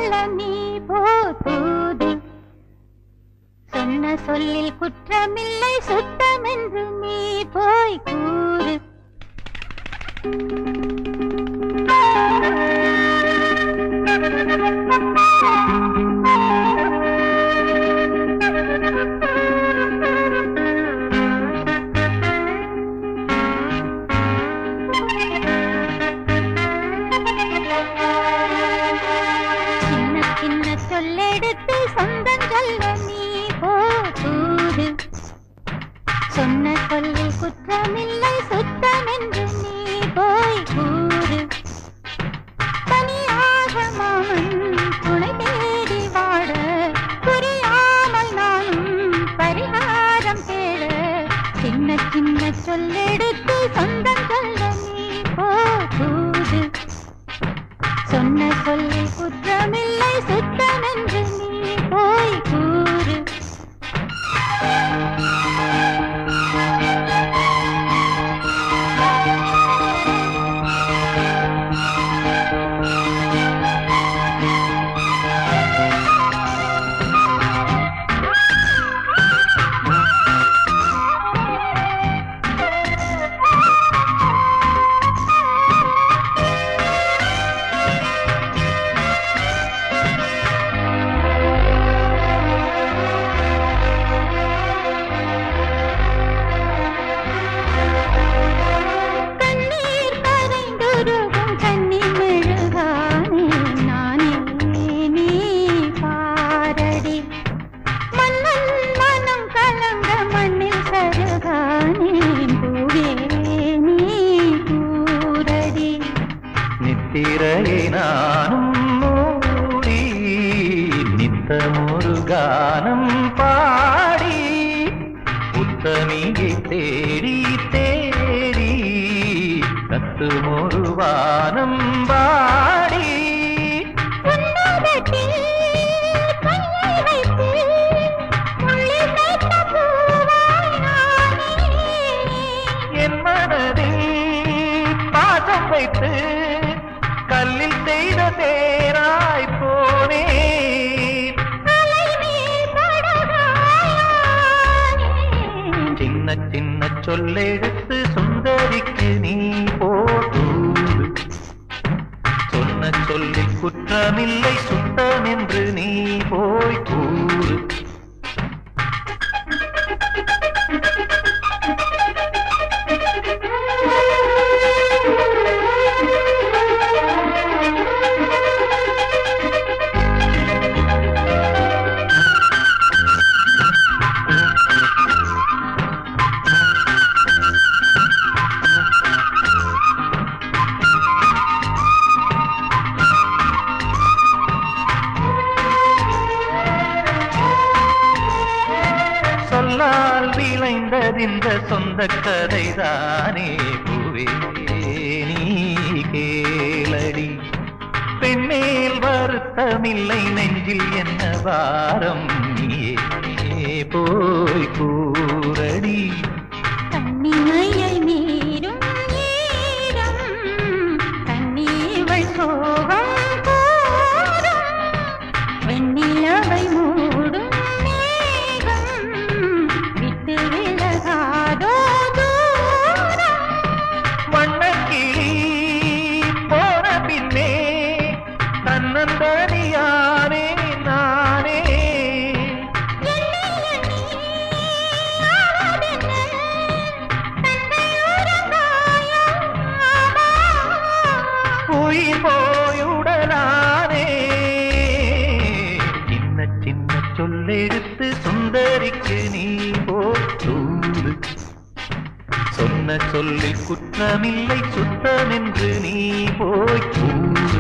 சொல்ல நீ போ தூது சொன்ன சொல்லில் குற்றமில்லை சுத்தமென்று நீ போய் கூறு சின்ன சின்ன சொல்லெடுத்து சொந்தம் சொல்ல நீ போ தூது சொன்ன சொல்லில் குற்றமில்லை சுத்தமென்று நீ போய் கூறு தனியாக மாமன் துணை தேடி வாழ புரியாமல் நானும் பரிகாரம் தேட சின்ன சின்ன சொல்லெடுத்து சொந்தம் சொல்ல நீ போ தூது சொன்ன சொல்லில் குற்றமில்லை சுத்தமென்று நீ போய் கூறு கண்ணீர் கரைந்துருகும் கண்ணி மெழுகானே நானே நீ பாரடி மன்னன் மனம் கலங்க மண்ணில் சருகானே பூவே நீ கூரடி நித்திரையை நானும் மூடி நித்தமொரு கானம் பாடி உத்தமியை தேடி தேடி கத்துமொரு வானம் பாடி உன்னதத்தில் கையை வைத்து முள்ளில் தைத்த பூவாய் நானே என் மனதில் பாசம் வைத்து கல்லில் செய்த தேராய் போனேன் அலைமேல் படகாயானே. சின்ன சின்ன சொல்லெடுத்து சுந்தரிக்கு நீ போதூது சொன்ன சொல்லில் குற்றமில்லை சுத்தமென்று நீ போய் கூறு சொல்லால் விளைந்ததிந்த சொந்த கதைதானே பூவே நீ கேளடி பெண்ணேல் வருத்தமில்லை நெஞ்சில் என்ன வாரம் நீயே போய் கூறடி கண்ணிமையை மீறும் ஈரம் கண்ணீவள் சோகம் கூறும் வெண்ணிலவை மூடும் மேகம் விட்டு விலகாதோ தூரம் வண்ணக்கிளி போன பின்னே தன்னந்தனியானே நானே என்னை எண்ணி ஆவதென்ன? தந்தை உறங்காயா? ஆமா. உயிர் போயுடலானே சின்ன சின்ன சொல்லெடுத்து சுந்தரிக்கு நீ போது சொன்ன சொல்லில் குற்றமில்லை சுத்தமென்று நீ போய் கூறு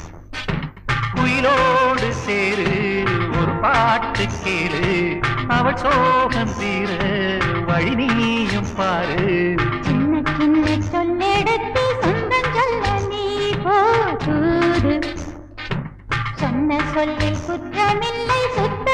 குயிலோடு சேரு ஒரு பாட்டு கேளு அவள் சோகம் தீர வழி நீயும் பாரு சின்ன சின்ன சொல்லெடுத்து சொந்தம் சொல்ல நீ போ தூது சொன்ன சொல்லில் குற்றமில்லை சுத்த